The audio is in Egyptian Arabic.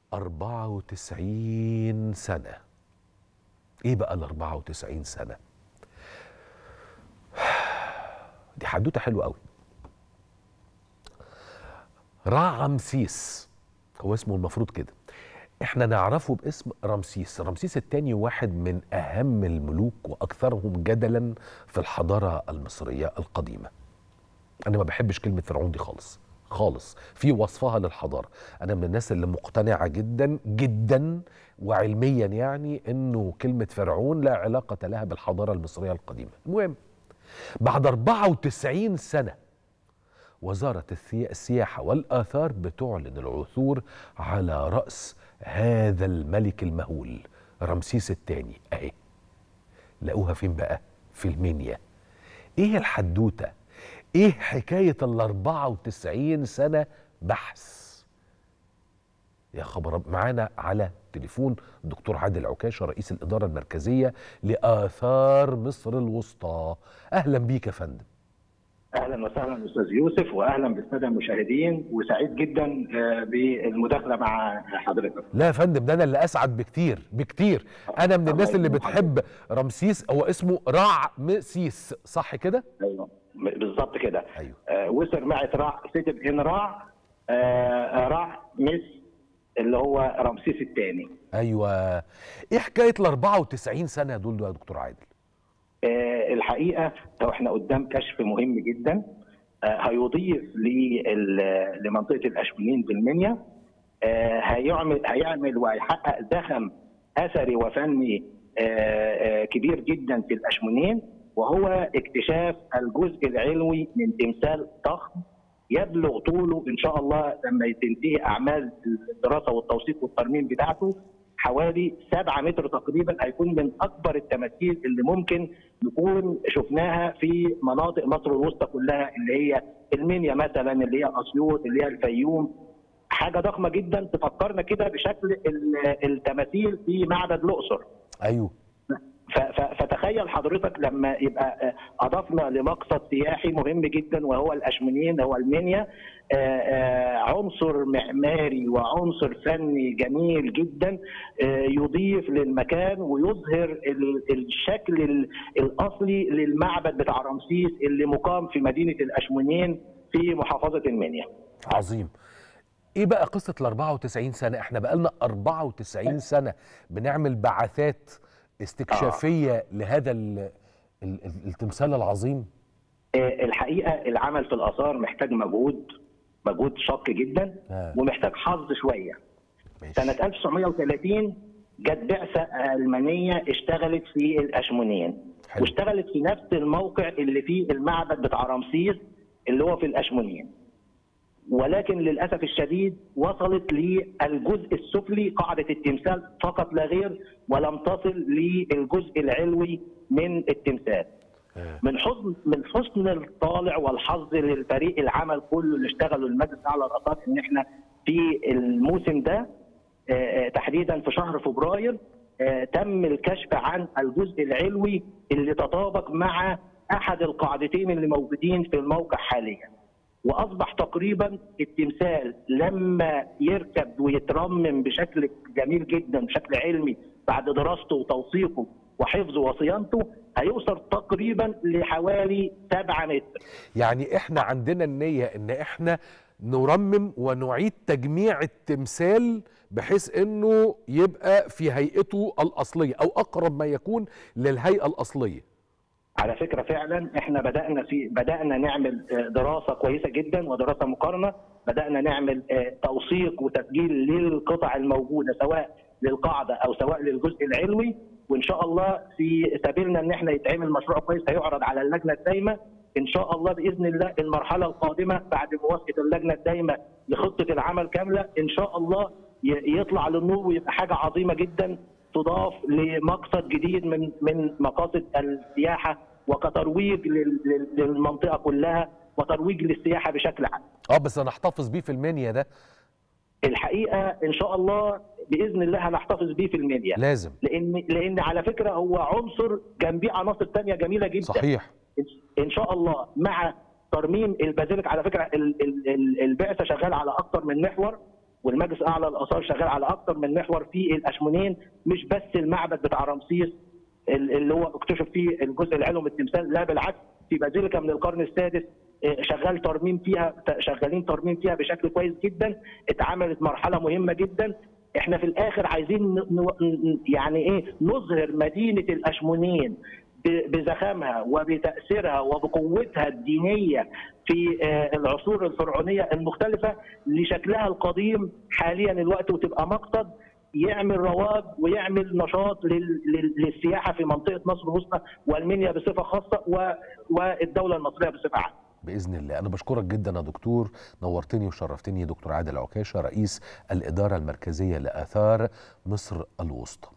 94 سنة ايه بقى ال 94 سنة دي حدوتة حلوة قوي رعمسيس هو اسمه المفروض كده احنا نعرفه باسم رمسيس رمسيس الثاني واحد من اهم الملوك واكثرهم جدلا في الحضارة المصرية القديمة انا ما بحبش كلمة فرعون دي خالص خالص في وصفها للحضارة أنا من الناس اللي مقتنعة جدا جدا وعلميا يعني أنه كلمة فرعون لا علاقة لها بالحضارة المصرية القديمة المهم بعد 94 سنة وزارة السياحة والآثار بتعلن العثور على رأس هذا الملك المهول رمسيس الثاني أهي لقوها فين بقى؟ في المنيا إيه الحدوتة؟ ايه حكايه ال 94 سنه بحث يا خبر معانا على تليفون الدكتور عادل عكاشه رئيس الاداره المركزيه لاثار مصر الوسطى اهلا بيك يا فندم اهلا وسهلا استاذ يوسف واهلا بالساده المشاهدين وسعيد جدا بالمداخله مع حضرتك لا يا فندم ده انا اللي اسعد بكتير بكتير انا من الناس اللي بتحب رمسيس هو اسمه رعمسيس صح كده ايوه بالظبط كده ايوه آه وسر معت راع كتب ان راع آه راع مس اللي هو رمسيس الثاني ايوه ايه حكايه ال 94 سنه دول يا دكتور عادل آه الحقيقه لو احنا قدام كشف مهم جدا آه هيضيف لمنطقه الاشمونين بالمنيا آه هيعمل هيعمل وهيحقق زخم اثري وفني آه آه كبير جدا في الاشمونين وهو اكتشاف الجزء العلوي من تمثال ضخم يبلغ طوله ان شاء الله لما تنتهي اعمال الدراسه والتوثيق والترميم بتاعته حوالي 7 متر تقريبا هيكون من اكبر التماثيل اللي ممكن نكون شفناها في مناطق مصر الوسطى كلها اللي هي المنيا مثلا اللي هي اسيوط اللي هي الفيوم حاجه ضخمه جدا تفكرنا كده بشكل التماثيل في معبد الاقصر ايوه فتخيل حضرتك لما يبقى اضفنا لمقصد سياحي مهم جدا وهو الاشمونين هو المنيا عنصر معماري وعنصر فني جميل جدا يضيف للمكان ويظهر الشكل الاصلي للمعبد بتاع رمسيس اللي مقام في مدينه الاشمونين في محافظه المنيا. عظيم. ايه بقى قصه ال 94 سنه؟ احنا بقى لنا 94 سنه بنعمل بعثات استكشافيه آه. لهذا ال ال التمثال العظيم الحقيقه العمل في الاثار محتاج مجهود مجهود شاق جدا آه. ومحتاج حظ شويه ماشي. سنه 1930 جت بعثه المانيه اشتغلت في الاشمونين حلو. واشتغلت في نفس الموقع اللي فيه المعبد بتاع رمسيس اللي هو في الاشمونين ولكن للاسف الشديد وصلت للجزء السفلي قاعده التمثال فقط لا غير ولم تصل للجزء العلوي من التمثال. من حسن من حسن الطالع والحظ للفريق العمل كله اللي اشتغلوا المجلس الاعلى للاثار ان احنا في الموسم ده تحديدا في شهر فبراير تم الكشف عن الجزء العلوي اللي تطابق مع احد القاعدتين اللي موجودين في الموقع حاليا. واصبح تقريبا التمثال لما يركب ويترمم بشكل جميل جدا بشكل علمي بعد دراسته وتوثيقه وحفظه وصيانته هيوصل تقريبا لحوالي 7 متر يعني احنا عندنا النيه ان احنا نرمم ونعيد تجميع التمثال بحيث انه يبقى في هيئته الاصليه او اقرب ما يكون للهيئه الاصليه على فكره فعلا احنا بدانا في بدانا نعمل دراسه كويسه جدا ودراسه مقارنه بدانا نعمل توثيق وتسجيل للقطع الموجوده سواء للقاعده او سواء للجزء العلوي وان شاء الله في سبيلنا ان احنا يتعمل مشروع كويس هيعرض على اللجنه الدايمه ان شاء الله باذن الله المرحله القادمه بعد موافقه اللجنه الدايمه لخطه العمل كامله ان شاء الله يطلع للنور ويبقى حاجه عظيمه جدا تضاف لمقصد جديد من من مقاصد السياحه وكترويج للمنطقه كلها وترويج للسياحه بشكل عام. اه بس هنحتفظ بيه في المنيا ده. الحقيقه ان شاء الله باذن الله هنحتفظ بيه في المنيا. لازم. لان لان على فكره هو عنصر جنبيه عناصر ثانيه جميله جدا. صحيح. ان شاء الله مع ترميم البازيليك على فكره البعثه شغاله على اكثر من محور والمجلس الاعلى للاثار شغال على اكثر من محور في الاشمونين مش بس المعبد بتاع رمسيس اللي هو اكتشف فيه الجزء العلوي من التمثال لا بالعكس في بازيليكا من القرن السادس شغال ترميم فيها شغالين ترميم فيها بشكل كويس جدا اتعملت مرحله مهمه جدا احنا في الاخر عايزين يعني ايه نظهر مدينه الاشمونين بزخامها وبتاثيرها وبقوتها الدينيه في العصور الفرعونيه المختلفه لشكلها القديم حاليا الوقت وتبقى مقصد يعمل رواج ويعمل نشاط للسياحه في منطقه مصر الوسطى والمنيا بصفه خاصه والدوله المصريه بصفه عامه. باذن الله انا بشكرك جدا يا دكتور نورتني وشرفتني دكتور عادل عكاشه رئيس الاداره المركزيه لاثار مصر الوسطى